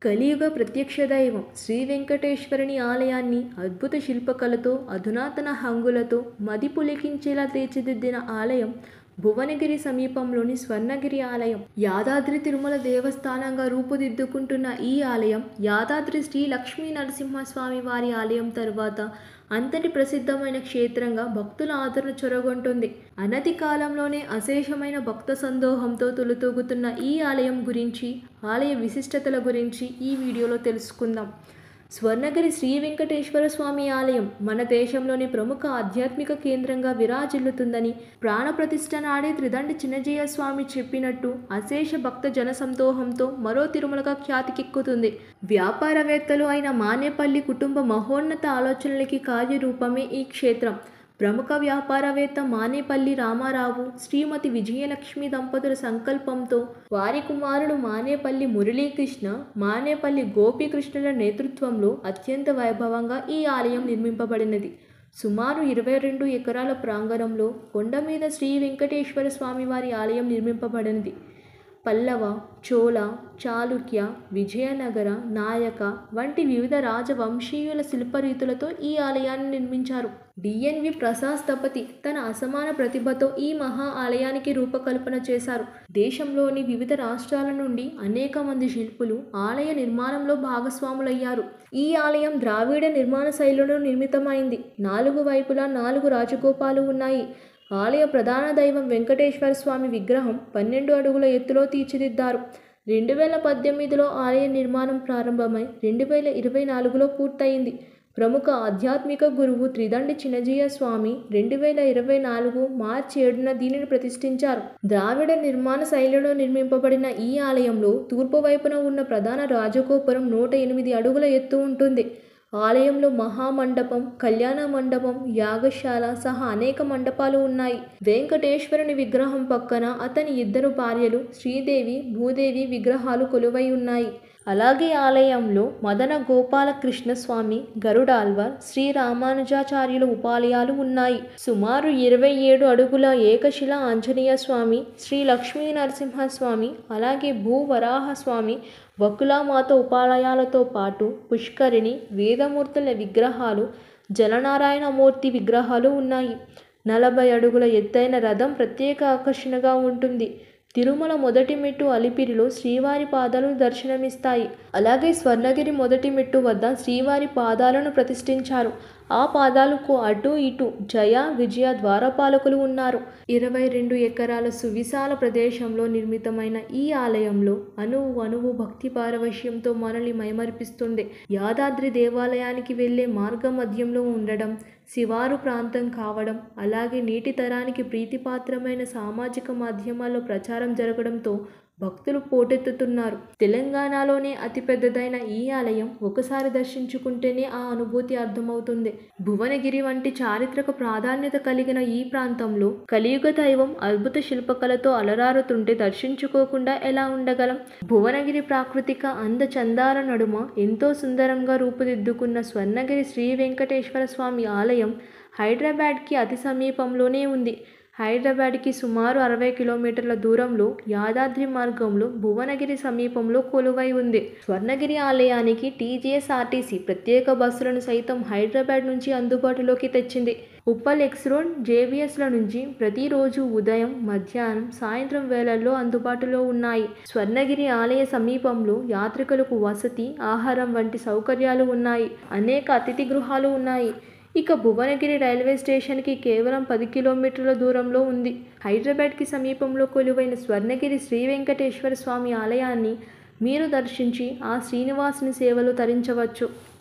కలియుగ ప్రత్యక్ష దైవం శ్రీ వెంకటేశ్వరుని ఆలయాన్ని అద్భుత శిల్పకళతో అధునాతన హంగులతో మది పులికించేలా తీర్చిదిద్దిన ఆలయం భువనగిరి సమీపంలోని స్వర్ణగిరి ఆలయం యాదాద్రి తిరుమల దేవస్థానంగా రూపుదిద్దుకుంటున్న ఈ ఆలయం యాదాద్రి శ్రీ లక్ష్మీ నరసింహస్వామి వారి ఆలయం తరువాత అంతటి ప్రసిద్ధమైన క్షేత్రంగా భక్తుల ఆదరణ చొరగొంటుంది అనతి కాలంలోనే అశేషమైన భక్త సందోహంతో తులుతూగుతున్న ఈ ఆలయం గురించి ఆలయ విశిష్టతల గురించి ఈ వీడియోలో తెలుసుకుందాం స్వర్ణగిరి శ్రీ వెంకటేశ్వర స్వామి ఆలయం మన దేశంలోని ప్రముఖ ఆధ్యాత్మిక కేంద్రంగా విరాజిల్లుతుందని ప్రాణప్రతిష్ఠ నాడే త్రిదండి చిన్నజయ స్వామి చెప్పినట్టు అశేష భక్త జన సందోహంతో మరో తిరుమలగా ఖ్యాతికెక్కుతుంది వ్యాపారవేత్తలు అయిన మానేపల్లి కుటుంబ మహోన్నత ఆలోచనలకి కార్యరూపమే ఈ క్షేత్రం ప్రముఖ వ్యాపారవేత్త మానేపల్లి రామారావు శ్రీమతి విజయలక్ష్మి దంపతుల సంకల్పంతో వారి కుమారుడు మానేపల్లి మురళీకృష్ణ మానేపల్లి గోపీకృష్ణుల నేతృత్వంలో అత్యంత వైభవంగా ఈ ఆలయం నిర్మింపబడినది సుమారు ఇరవై రెండు ఎకరాల ప్రాంగణంలో కొండ మీద శ్రీ వెంకటేశ్వర స్వామి వారి ఆలయం నిర్మింపబడినది పల్లవ చోళ చాళుక్య విజయనగర నాయక వంటి వివిధ రాజవంశీయుల శిల్పరీతులతో ఈ ఆలయాన్ని నిర్మించారు డిఎన్వి ప్రసాద్ స్థపతి తన అసమాన ప్రతిభతో ఈ మహా ఆలయానికి రూపకల్పన చేశారు దేశంలోని వివిధ రాష్ట్రాల నుండి అనేక మంది శిల్పులు ఆలయ నిర్మాణంలో భాగస్వాములయ్యారు ఈ ఆలయం ద్రావిడ నిర్మాణ శైలిలో నిర్మితమైంది నాలుగు వైపులా నాలుగు రాజగోపాలు ఉన్నాయి ఆలయ ప్రధాన దైవం వెంకటేశ్వర స్వామి విగ్రహం పన్నెండు అడుగుల ఎత్తులో తీర్చిదిద్దారు రెండు వేల పద్దెనిమిదిలో ఆలయ నిర్మాణం ప్రారంభమై రెండు వేల ఇరవై నాలుగులో పూర్తయింది ప్రముఖ ఆధ్యాత్మిక గురువు త్రిదండి చిన్నజీయ స్వామి రెండు వేల ఇరవై నాలుగు మార్చి ఏడున దీనిని ప్రతిష్ఠించారు ద్రావిడ నిర్మాణ శైలిలో నిర్మింపబడిన ఈ ఆలయంలో తూర్పు వైపున ఉన్న ప్రధాన రాజగోపురం నూట ఎనిమిది అడుగుల ఎత్తు ఉంటుంది ఆలయంలో మహామండపం కళ్యాణ మండపం యాగశాల సహా అనేక మండపాలు ఉన్నాయి వెంకటేశ్వరుని విగ్రహం పక్కన అతని ఇద్దరు భార్యలు శ్రీదేవి భూదేవి విగ్రహాలు కొలువై ఉన్నాయి అలాగే ఆలయంలో మదన గోపాలకృష్ణ స్వామి గరుడాల్వార్ శ్రీ రామానుజాచార్యుల ఉపాలయాలు ఉన్నాయి సుమారు ఇరవై ఏడు అడుగుల ఏకశిల ఆంజనేయ స్వామి శ్రీ లక్ష్మీ నరసింహస్వామి అలాగే భూవరాహ స్వామి వకులామాత ఉపాలయాలతో పాటు పుష్కరిణి వేదమూర్తుల విగ్రహాలు జలనారాయణమూర్తి విగ్రహాలు ఉన్నాయి నలభై అడుగుల ఎత్తైన రథం ప్రత్యేక ఆకర్షణగా ఉంటుంది తిరుమల మొదటి మెట్టు అలిపిరిలో శ్రీవారి పాదాలు దర్శనమిస్తాయి అలాగే స్వర్ణగిరి మొదటి మెట్టు వద్ద శ్రీవారి పాదాలను ప్రతిష్ఠించారు ఆ పాదాలకు అటు ఇటు జయ విజయ ద్వారపాలకులు ఉన్నారు ఇరవై రెండు ఎకరాల సువిశాల ప్రదేశంలో నిర్మితమైన ఈ ఆలయంలో అణువు అణువు భక్తి పారవశ్యంతో మనల్ని మైమరిపిస్తుంది యాదాద్రి దేవాలయానికి వెళ్ళే మార్గ మధ్యంలో ఉండడం శివారు ప్రాంతం కావడం అలాగే నేటి తరానికి ప్రీతిపాత్రమైన సామాజిక మాధ్యమాల్లో ప్రచారం జరగడంతో భక్తులు పోటెత్తుతున్నారు తెలంగాణలోనే అతిపెద్దదైన ఈ ఆలయం ఒకసారి దర్శించుకుంటేనే ఆ అనుభూతి అర్థమవుతుంది భువనగిరి వంటి చారిత్రక ప్రాధాన్యత కలిగిన ఈ ప్రాంతంలో కలియుగ దైవం అద్భుత శిల్పకళతో అలరారుతుంటే దర్శించుకోకుండా ఎలా ఉండగలం భువనగిరి ప్రాకృతిక అందచందాల నడుమ ఎంతో సుందరంగా రూపుదిద్దుకున్న స్వర్ణగిరి శ్రీ వెంకటేశ్వర స్వామి ఆలయం హైదరాబాద్కి అతి సమీపంలోనే ఉంది హైదరాబాద్కి సుమారు అరవై కిలోమీటర్ల దూరంలో యాదాద్రి మార్గంలో భువనగిరి సమీపంలో కొలువై ఉంది స్వర్ణగిరి ఆలయానికి టీజీఎస్ఆర్టీసీ ప్రత్యేక బస్సులను సైతం హైదరాబాద్ నుంచి అందుబాటులోకి తెచ్చింది ఉప్పల్ ఎక్స్ రోడ్ జేబీఎస్ల నుంచి ప్రతిరోజు ఉదయం మధ్యాహ్నం సాయంత్రం వేళల్లో అందుబాటులో ఉన్నాయి స్వర్ణగిరి ఆలయ సమీపంలో యాత్రికులకు వసతి ఆహారం వంటి సౌకర్యాలు ఉన్నాయి అనేక అతిథి గృహాలు ఉన్నాయి ఇక భువనగిరి రైల్వే స్టేషన్కి కేవలం పది కిలోమీటర్ల దూరంలో ఉంది హైదరాబాద్కి సమీపంలో కొలువైన స్వర్ణగిరి శ్రీ వెంకటేశ్వర స్వామి ఆలయాన్ని మీరు దర్శించి ఆ శ్రీనివాసుని సేవలు తరించవచ్చు